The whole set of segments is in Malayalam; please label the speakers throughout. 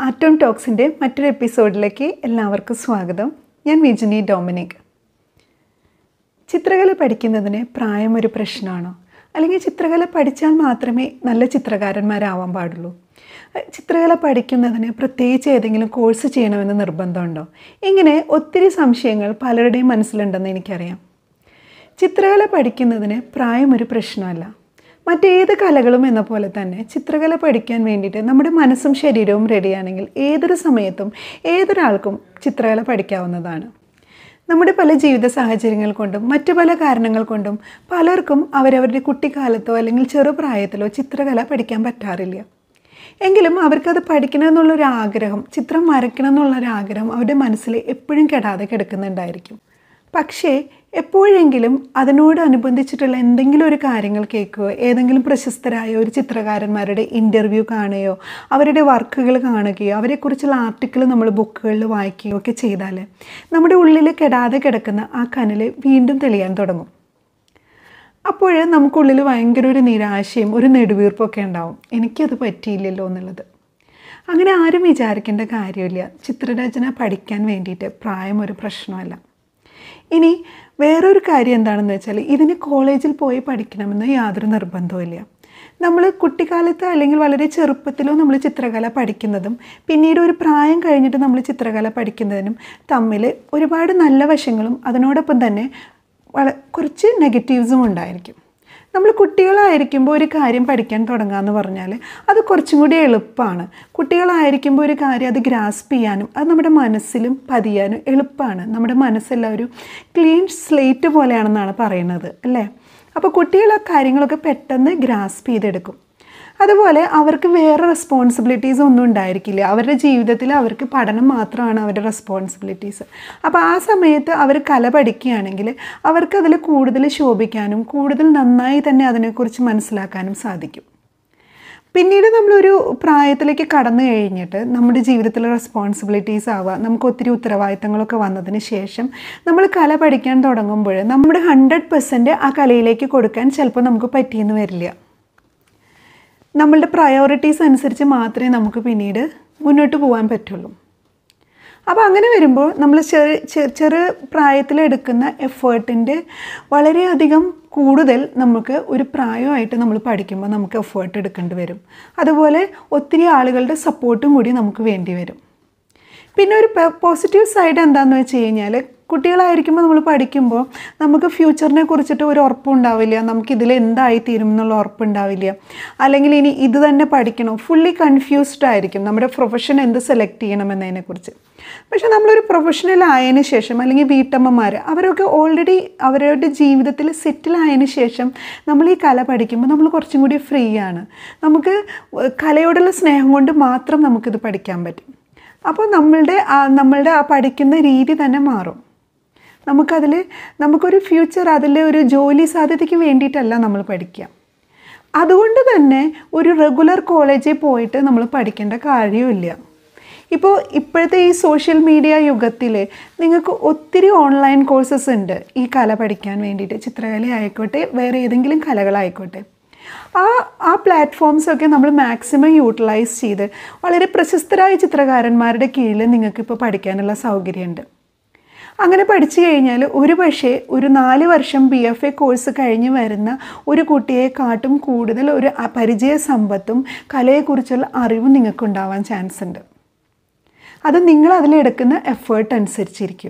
Speaker 1: ആറ്റോം ടോക്സിൻ്റെ മറ്റൊരു എപ്പിസോഡിലേക്ക് എല്ലാവർക്കും സ്വാഗതം ഞാൻ വിജിനി ഡൊമിനിക് ചിത്രകല പഠിക്കുന്നതിന് പ്രായം ഒരു പ്രശ്നമാണോ അല്ലെങ്കിൽ ചിത്രകല പഠിച്ചാൽ മാത്രമേ നല്ല ചിത്രകാരന്മാരാവാൻ പാടുള്ളൂ അഹ് ചിത്രകല പഠിക്കുന്നതിന് പ്രത്യേകിച്ച് ഏതെങ്കിലും കോഴ്സ് ചെയ്യണമെന്ന് നിർബന്ധമുണ്ടോ ഇങ്ങനെ ഒത്തിരി സംശയങ്ങൾ പലരുടെയും മനസ്സിലുണ്ടെന്ന് എനിക്കറിയാം ചിത്രകല പഠിക്കുന്നതിന് പ്രായം ഒരു പ്രശ്നമല്ല മറ്റേത് കലകളും എന്ന പോലെ തന്നെ ചിത്രകല പഠിക്കാൻ വേണ്ടിയിട്ട് നമ്മുടെ മനസ്സും ശരീരവും റെഡിയാണെങ്കിൽ ഏതൊരു സമയത്തും ഏതൊരാൾക്കും ചിത്രകല പഠിക്കാവുന്നതാണ് നമ്മുടെ പല ജീവിത സാഹചര്യങ്ങൾ കൊണ്ടും മറ്റു പല കാരണങ്ങൾ കൊണ്ടും പലർക്കും അവരവരുടെ കുട്ടിക്കാലത്തോ അല്ലെങ്കിൽ ചെറുപ്രായത്തിലോ ചിത്രകല പഠിക്കാൻ പറ്റാറില്ല എങ്കിലും അവർക്കത് പഠിക്കണം എന്നുള്ളൊരു ആഗ്രഹം ചിത്രം വരയ്ക്കണം എന്നുള്ളൊരു ആഗ്രഹം അവരുടെ മനസ്സിൽ എപ്പോഴും കെടാതെ കിടക്കുന്നുണ്ടായിരിക്കും പക്ഷേ എപ്പോഴെങ്കിലും അതിനോട് അനുബന്ധിച്ചിട്ടുള്ള എന്തെങ്കിലും ഒരു കാര്യങ്ങൾ കേൾക്കുകയോ ഏതെങ്കിലും പ്രശസ്തരായ ഒരു ചിത്രകാരന്മാരുടെ ഇൻ്റർവ്യൂ കാണുകയോ അവരുടെ വർക്കുകൾ കാണുകയോ അവരെക്കുറിച്ചുള്ള ആർട്ടിക്കിൾ നമ്മൾ ബുക്കുകളിൽ വായിക്കുകയോ ഒക്കെ ചെയ്താൽ നമ്മുടെ ഉള്ളിൽ കെടാതെ കിടക്കുന്ന ആ കനൽ വീണ്ടും തെളിയാൻ തുടങ്ങും അപ്പോൾ നമുക്കുള്ളിൽ ഭയങ്കര ഒരു നിരാശയും ഒരു നെടുവീർപ്പൊക്കെ ഉണ്ടാവും എനിക്കത് പറ്റിയില്ലല്ലോ എന്നുള്ളത് അങ്ങനെ ആരും വിചാരിക്കേണ്ട കാര്യമില്ല ചിത്രരചന പഠിക്കാൻ വേണ്ടിയിട്ട് പ്രായം ഒരു പ്രശ്നമല്ല ഇനി വേറൊരു കാര്യം എന്താണെന്ന് വെച്ചാൽ ഇതിന് കോളേജിൽ പോയി പഠിക്കണമെന്ന് യാതൊരു നിർബന്ധവുമില്ല നമ്മൾ കുട്ടിക്കാലത്ത് അല്ലെങ്കിൽ വളരെ ചെറുപ്പത്തിലോ നമ്മൾ ചിത്രകല പഠിക്കുന്നതും പിന്നീട് ഒരു പ്രായം കഴിഞ്ഞിട്ട് നമ്മൾ ചിത്രകല പഠിക്കുന്നതിനും തമ്മിൽ ഒരുപാട് നല്ല വശങ്ങളും അതിനോടൊപ്പം തന്നെ വള കുറച്ച് നെഗറ്റീവ്സും ഉണ്ടായിരിക്കും നമ്മൾ കുട്ടികളായിരിക്കുമ്പോൾ ഒരു കാര്യം പഠിക്കാൻ തുടങ്ങുക പറഞ്ഞാൽ അത് കുറച്ചും കൂടി എളുപ്പമാണ് കുട്ടികളായിരിക്കുമ്പോൾ ഒരു കാര്യം അത് ഗ്രാസ്പ് ചെയ്യാനും അത് നമ്മുടെ മനസ്സിലും പതിയാനും എളുപ്പമാണ് നമ്മുടെ മനസ്സെല്ലാം ഒരു ക്ലീൻ സ്ലേറ്റ് പോലെയാണെന്നാണ് പറയുന്നത് അല്ലേ അപ്പോൾ കുട്ടികൾ ആ കാര്യങ്ങളൊക്കെ പെട്ടെന്ന് ഗ്രാസ്പ് ചെയ്തെടുക്കും അതുപോലെ അവർക്ക് വേറെ റെസ്പോൺസിബിലിറ്റീസ് ഒന്നും ഉണ്ടായിരിക്കില്ല അവരുടെ ജീവിതത്തിൽ അവർക്ക് പഠനം മാത്രമാണ് അവരുടെ റെസ്പോൺസിബിലിറ്റീസ് അപ്പോൾ ആ സമയത്ത് അവർ കല പഠിക്കുകയാണെങ്കിൽ അവർക്ക് അതിൽ കൂടുതൽ ശോഭിക്കാനും കൂടുതൽ നന്നായി തന്നെ അതിനെക്കുറിച്ച് മനസ്സിലാക്കാനും സാധിക്കും പിന്നീട് നമ്മളൊരു പ്രായത്തിലേക്ക് കടന്നു കഴിഞ്ഞിട്ട് നമ്മുടെ ജീവിതത്തിലെ റെസ്പോൺസിബിലിറ്റീസ് ആവുക നമുക്ക് ഒത്തിരി ഉത്തരവാദിത്തങ്ങളൊക്കെ വന്നതിന് ശേഷം നമ്മൾ കല പഠിക്കാൻ തുടങ്ങുമ്പോൾ നമ്മുടെ ഹൺഡ്രഡ് പെർസെൻറ്റ് ആ കലയിലേക്ക് കൊടുക്കാൻ ചിലപ്പോൾ നമുക്ക് പറ്റിയെന്ന് വരില്ല നമ്മളുടെ പ്രയോറിറ്റീസ് അനുസരിച്ച് മാത്രമേ നമുക്ക് പിന്നീട് മുന്നോട്ട് പോകാൻ പറ്റുള്ളൂ അപ്പോൾ അങ്ങനെ വരുമ്പോൾ നമ്മൾ ചെറു ചെറു പ്രായത്തിലെടുക്കുന്ന എഫേർട്ടിൻ്റെ വളരെയധികം കൂടുതൽ നമുക്ക് ഒരു പ്രായമായിട്ട് നമ്മൾ പഠിക്കുമ്പോൾ നമുക്ക് എഫേർട്ട് എടുക്കേണ്ടി വരും അതുപോലെ ഒത്തിരി ആളുകളുടെ സപ്പോർട്ടും കൂടി നമുക്ക് വേണ്ടി വരും പിന്നെ ഒരു പോസിറ്റീവ് സൈഡ് എന്താണെന്ന് വെച്ച് കഴിഞ്ഞാൽ കുട്ടികളായിരിക്കുമ്പോൾ നമ്മൾ പഠിക്കുമ്പോൾ നമുക്ക് ഫ്യൂച്ചറിനെ കുറിച്ചിട്ട് ഒരു ഉറപ്പുണ്ടാവില്ല നമുക്കിതിൽ എന്തായി തീരും എന്നുള്ള ഉറപ്പുണ്ടാവില്ല അല്ലെങ്കിൽ ഇനി ഇത് തന്നെ പഠിക്കണം ഫുള്ളി കൺഫ്യൂസ്ഡ് ആയിരിക്കും നമ്മുടെ പ്രൊഫഷൻ എന്ത് സെലക്ട് ചെയ്യണം എന്നതിനെക്കുറിച്ച് പക്ഷെ നമ്മളൊരു പ്രൊഫഷണൽ ആയതിനു ശേഷം അല്ലെങ്കിൽ വീട്ടമ്മമാർ അവരൊക്കെ ഓൾറെഡി അവരുടെ ജീവിതത്തിൽ സെറ്റിൽ ആയതിനു ശേഷം നമ്മൾ ഈ കല പഠിക്കുമ്പോൾ നമ്മൾ കുറച്ചും കൂടി ഫ്രീ ആണ് നമുക്ക് കലയോടുള്ള സ്നേഹം കൊണ്ട് മാത്രം നമുക്കിത് പഠിക്കാൻ പറ്റും അപ്പോൾ നമ്മളുടെ നമ്മളുടെ ആ പഠിക്കുന്ന രീതി തന്നെ മാറും നമുക്കതിൽ നമുക്കൊരു ഫ്യൂച്ചർ അതിൽ ഒരു ജോലി സാധ്യതയ്ക്ക് വേണ്ടിയിട്ടല്ല നമ്മൾ പഠിക്കുക അതുകൊണ്ട് തന്നെ ഒരു റെഗുലർ കോളേജിൽ പോയിട്ട് നമ്മൾ പഠിക്കേണ്ട കാര്യമില്ല ഇപ്പോൾ ഇപ്പോഴത്തെ ഈ സോഷ്യൽ മീഡിയ യുഗത്തിൽ നിങ്ങൾക്ക് ഒത്തിരി ഓൺലൈൻ കോഴ്സസ് ഉണ്ട് ഈ കല പഠിക്കാൻ വേണ്ടിയിട്ട് ചിത്രകല ആയിക്കോട്ടെ വേറെ ഏതെങ്കിലും കലകളായിക്കോട്ടെ ആ ആ പ്ലാറ്റ്ഫോംസൊക്കെ നമ്മൾ മാക്സിമം യൂട്ടിലൈസ് ചെയ്ത് വളരെ പ്രശസ്തരായ ചിത്രകാരന്മാരുടെ കീഴിൽ നിങ്ങൾക്കിപ്പോൾ പഠിക്കാനുള്ള സൗകര്യമുണ്ട് അങ്ങനെ പഠിച്ചു കഴിഞ്ഞാൽ ഒരു പക്ഷേ ഒരു നാല് വർഷം ബി എഫ് എ കോഴ്സ് കഴിഞ്ഞ് വരുന്ന ഒരു കുട്ടിയെ കാട്ടും കൂടുതൽ ഒരു പരിചയ സമ്പത്തും കലയെക്കുറിച്ചുള്ള അറിവും നിങ്ങൾക്കുണ്ടാവാൻ ചാൻസ് ഉണ്ട് അത് നിങ്ങൾ അതിലെടുക്കുന്ന എഫേർട്ട് അനുസരിച്ചിരിക്കും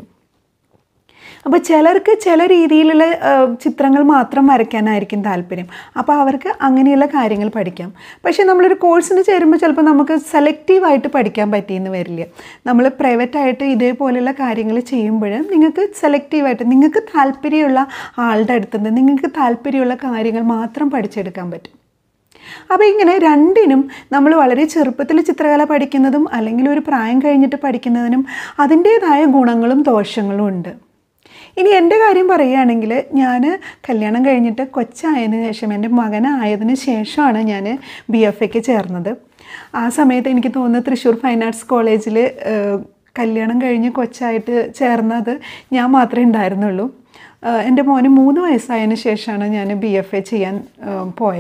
Speaker 1: അപ്പോൾ ചിലർക്ക് ചില രീതിയിലുള്ള ചിത്രങ്ങൾ മാത്രം വരയ്ക്കാനായിരിക്കും താല്പര്യം അപ്പോൾ അവർക്ക് അങ്ങനെയുള്ള കാര്യങ്ങൾ പഠിക്കാം പക്ഷേ നമ്മളൊരു കോഴ്സിന് ചേരുമ്പോൾ ചിലപ്പോൾ നമുക്ക് സെലക്റ്റീവായിട്ട് പഠിക്കാൻ പറ്റിയെന്ന് വരില്ല നമ്മൾ പ്രൈവറ്റായിട്ട് ഇതേപോലെയുള്ള കാര്യങ്ങൾ ചെയ്യുമ്പോൾ നിങ്ങൾക്ക് സെലക്റ്റീവായിട്ട് നിങ്ങൾക്ക് താല്പര്യമുള്ള ആളുടെ അടുത്തുനിന്ന് നിങ്ങൾക്ക് താല്പര്യമുള്ള കാര്യങ്ങൾ മാത്രം പഠിച്ചെടുക്കാൻ പറ്റും അപ്പോൾ ഇങ്ങനെ രണ്ടിനും നമ്മൾ വളരെ ചെറുപ്പത്തിൽ ചിത്രകല പഠിക്കുന്നതും അല്ലെങ്കിൽ ഒരു പ്രായം കഴിഞ്ഞിട്ട് പഠിക്കുന്നതിനും അതിൻ്റേതായ ഗുണങ്ങളും ദോഷങ്ങളും ഉണ്ട് ഇനി എൻ്റെ കാര്യം പറയുകയാണെങ്കിൽ ഞാൻ കല്യാണം കഴിഞ്ഞിട്ട് കൊച്ചായതിന് ശേഷം എൻ്റെ മകനായതിന് ശേഷമാണ് ഞാൻ ബി എഫ് എക്ക് ചേർന്നത് ആ സമയത്ത് എനിക്ക് തോന്നുന്നു തൃശ്ശൂർ ഫൈൻ ആർട്സ് കോളേജിൽ കല്യാണം കഴിഞ്ഞ് കൊച്ചായിട്ട് ചേർന്നത് ഞാൻ മാത്രമേ ഉണ്ടായിരുന്നുള്ളൂ എൻ്റെ മോന് മൂന്ന് വയസ്സായതിന് ശേഷമാണ് ഞാൻ ബി എഫ് എ ചെയ്യാൻ പോയത്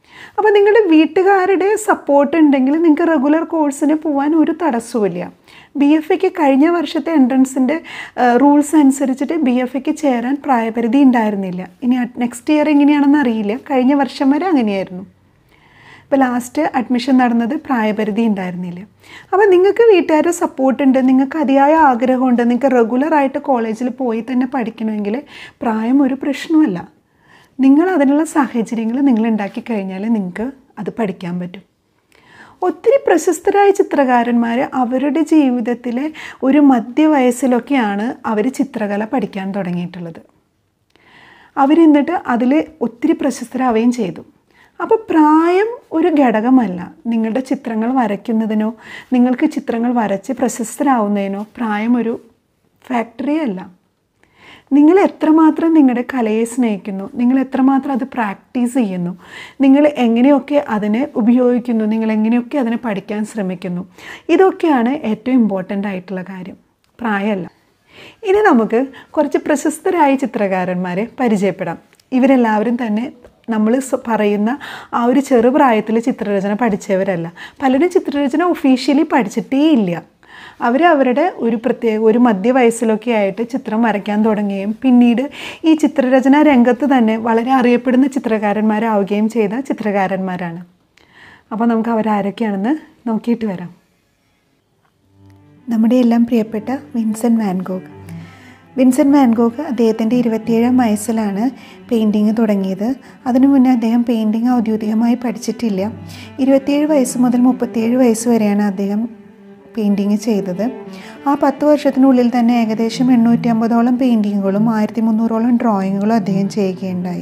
Speaker 1: അപ്പോൾ നിങ്ങളുടെ വീട്ടുകാരുടെ സപ്പോർട്ട് ഉണ്ടെങ്കിൽ നിങ്ങൾക്ക് റെഗുലർ കോഴ്സിന് പോകാൻ ഒരു തടസ്സവുമില്ല ബി എഫ് എക്ക് കഴിഞ്ഞ വർഷത്തെ എൻട്രൻസിൻ്റെ റൂൾസ് അനുസരിച്ചിട്ട് ബി എഫ് എക്ക് ചേരാൻ പ്രായപരിധി ഉണ്ടായിരുന്നില്ല ഇനി നെക്സ്റ്റ് ഇയർ എങ്ങനെയാണെന്ന് അറിയില്ല കഴിഞ്ഞ വർഷം വരെ അങ്ങനെയായിരുന്നു ഇപ്പോൾ ലാസ്റ്റ് അഡ്മിഷൻ നടന്നത് പ്രായപരിധി ഉണ്ടായിരുന്നില്ല അപ്പോൾ നിങ്ങൾക്ക് വീട്ടുകാരുടെ സപ്പോർട്ട് ഉണ്ട് നിങ്ങൾക്ക് അതിയായ ആഗ്രഹമുണ്ട് നിങ്ങൾക്ക് റെഗുലറായിട്ട് കോളേജിൽ പോയി തന്നെ പഠിക്കണമെങ്കിൽ പ്രായം ഒരു പ്രശ്നമല്ല നിങ്ങൾ അതിനുള്ള സാഹചര്യങ്ങൾ നിങ്ങൾ ഉണ്ടാക്കി കഴിഞ്ഞാൽ നിങ്ങൾക്ക് അത് പഠിക്കാൻ പറ്റും ഒത്തിരി പ്രശസ്തരായ ചിത്രകാരന്മാർ അവരുടെ ജീവിതത്തിലെ ഒരു മധ്യവയസ്സിലൊക്കെയാണ് അവർ ചിത്രകല പഠിക്കാൻ തുടങ്ങിയിട്ടുള്ളത് അവരെന്നിട്ട് അതിൽ ഒത്തിരി പ്രശസ്തരാവുകയും ചെയ്തു അപ്പോൾ പ്രായം ഒരു ഘടകമല്ല നിങ്ങളുടെ ചിത്രങ്ങൾ വരയ്ക്കുന്നതിനോ നിങ്ങൾക്ക് ചിത്രങ്ങൾ വരച്ച് പ്രശസ്തരാവുന്നതിനോ പ്രായം ഒരു ഫാക്ടറി അല്ല നിങ്ങൾ എത്രമാത്രം നിങ്ങളുടെ കലയെ സ്നേഹിക്കുന്നു നിങ്ങൾ എത്രമാത്രം അത് പ്രാക്ടീസ് ചെയ്യുന്നു നിങ്ങൾ എങ്ങനെയൊക്കെ അതിനെ ഉപയോഗിക്കുന്നു നിങ്ങൾ എങ്ങനെയൊക്കെ അതിനെ പഠിക്കാൻ ശ്രമിക്കുന്നു ഇതൊക്കെയാണ് ഏറ്റവും ഇമ്പോർട്ടൻ്റ് ആയിട്ടുള്ള കാര്യം പ്രായമല്ല ഇനി നമുക്ക് കുറച്ച് പ്രശസ്തരായ ചിത്രകാരന്മാരെ പരിചയപ്പെടാം ഇവരെല്ലാവരും തന്നെ നമ്മൾ പറയുന്ന ആ ഒരു ചെറുപ്രായത്തിൽ ചിത്രരചന പഠിച്ചവരല്ല പലരും ചിത്രരചന ഒഫീഷ്യലി പഠിച്ചിട്ടേ ഇല്ല അവർ അവരുടെ ഒരു പ്രത്യേക ഒരു മധ്യവയസ്സിലൊക്കെ ആയിട്ട് ചിത്രം വരയ്ക്കാൻ തുടങ്ങുകയും പിന്നീട് ഈ ചിത്രരചന രംഗത്ത് തന്നെ വളരെ അറിയപ്പെടുന്ന ചിത്രകാരന്മാരാവുകയും ചെയ്ത ചിത്രകാരന്മാരാണ് അപ്പോൾ നമുക്ക് അവരാരൊക്കെയാണെന്ന് നോക്കിയിട്ട് വരാം
Speaker 2: നമ്മുടെ എല്ലാം പ്രിയപ്പെട്ട വിൻസെൻ്റ് വാൻഗോഗ് വിൻസെൻ്റ് വാൻഗോഗ് അദ്ദേഹത്തിൻ്റെ ഇരുപത്തിയേഴാം വയസ്സിലാണ് പെയിൻറ്റിങ് തുടങ്ങിയത് അതിനു മുന്നേ അദ്ദേഹം പെയിൻറ്റിങ് ഔദ്യോഗികമായി പഠിച്ചിട്ടില്ല ഇരുപത്തിയേഴ് വയസ്സ് മുതൽ മുപ്പത്തിയേഴ് വയസ്സ് വരെയാണ് അദ്ദേഹം പെയിൻറ്റിങ് ചെയ്തത് ആ പത്ത് വർഷത്തിനുള്ളിൽ തന്നെ ഏകദേശം എണ്ണൂറ്റി അമ്പതോളം പെയിൻറ്റിങ്ങുകളും ആയിരത്തി മുന്നൂറോളം ഡ്രോയിങ്ങുകളും അദ്ദേഹം ചെയ്യുകയുണ്ടായി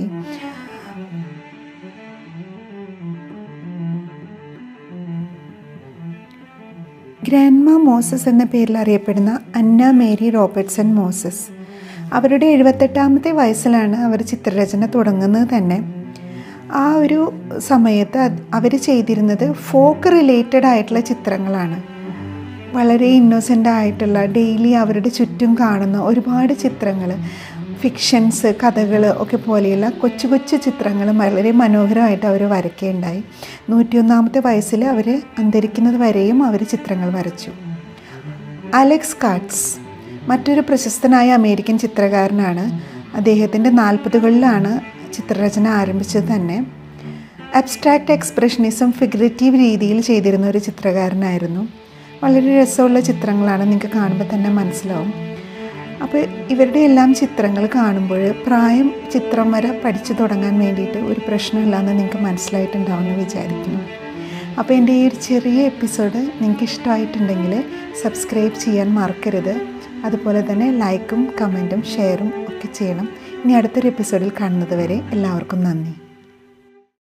Speaker 2: ഗ്രാൻഡ്മ മോസസ് എന്ന പേരിൽ അറിയപ്പെടുന്ന അന്ന മേരി റോബർട്ട്സൺ മോസസ് അവരുടെ എഴുപത്തെട്ടാമത്തെ വയസ്സിലാണ് അവർ ചിത്രരചന തുടങ്ങുന്നത് തന്നെ ആ ഒരു സമയത്ത് അവർ ചെയ്തിരുന്നത് ഫോക്ക് റിലേറ്റഡ് ആയിട്ടുള്ള ചിത്രങ്ങളാണ് വളരെ ഇന്നോസെൻ്റ് ആയിട്ടുള്ള ഡെയിലി അവരുടെ ചുറ്റും കാണുന്ന ഒരുപാട് ചിത്രങ്ങൾ ഫിക്ഷൻസ് കഥകൾ ഒക്കെ പോലെയുള്ള കൊച്ചു കൊച്ചു ചിത്രങ്ങൾ വളരെ മനോഹരമായിട്ട് അവർ വരയ്ക്കുകയുണ്ടായി നൂറ്റിയൊന്നാമത്തെ വയസ്സിൽ അവർ അന്തരിക്കുന്നത് വരെയും അവർ ചിത്രങ്ങൾ വരച്ചു അലക്സ് കാട്സ് മറ്റൊരു പ്രശസ്തനായ അമേരിക്കൻ ചിത്രകാരനാണ് അദ്ദേഹത്തിൻ്റെ നാൽപ്പതുകളിലാണ് ചിത്രരചന ആരംഭിച്ചത് തന്നെ അബ്സ്ട്രാക്റ്റ് എക്സ്പ്രഷനിസം ഫിഗറേറ്റീവ് രീതിയിൽ ചെയ്തിരുന്ന ഒരു ചിത്രകാരനായിരുന്നു വളരെ രസമുള്ള ചിത്രങ്ങളാണ് നിങ്ങൾക്ക് കാണുമ്പോൾ തന്നെ മനസ്സിലാവും അപ്പോൾ ഇവരുടെ എല്ലാം ചിത്രങ്ങൾ കാണുമ്പോൾ പ്രായം ചിത്രം വരെ പഠിച്ചു തുടങ്ങാൻ വേണ്ടിയിട്ട് ഒരു പ്രശ്നമില്ലാന്ന് നിങ്ങൾക്ക് മനസ്സിലായിട്ടുണ്ടാവുമെന്ന് വിചാരിക്കുന്നു അപ്പോൾ എൻ്റെ ഈ ഒരു ചെറിയ എപ്പിസോഡ് നിങ്ങൾക്ക് ഇഷ്ടമായിട്ടുണ്ടെങ്കിൽ സബ്സ്ക്രൈബ് ചെയ്യാൻ മറക്കരുത് അതുപോലെ തന്നെ ലൈക്കും കമൻറ്റും ഷെയറും ഒക്കെ ചെയ്യണം ഇനി അടുത്തൊരു എപ്പിസോഡിൽ കാണുന്നത് വരെ എല്ലാവർക്കും നന്ദി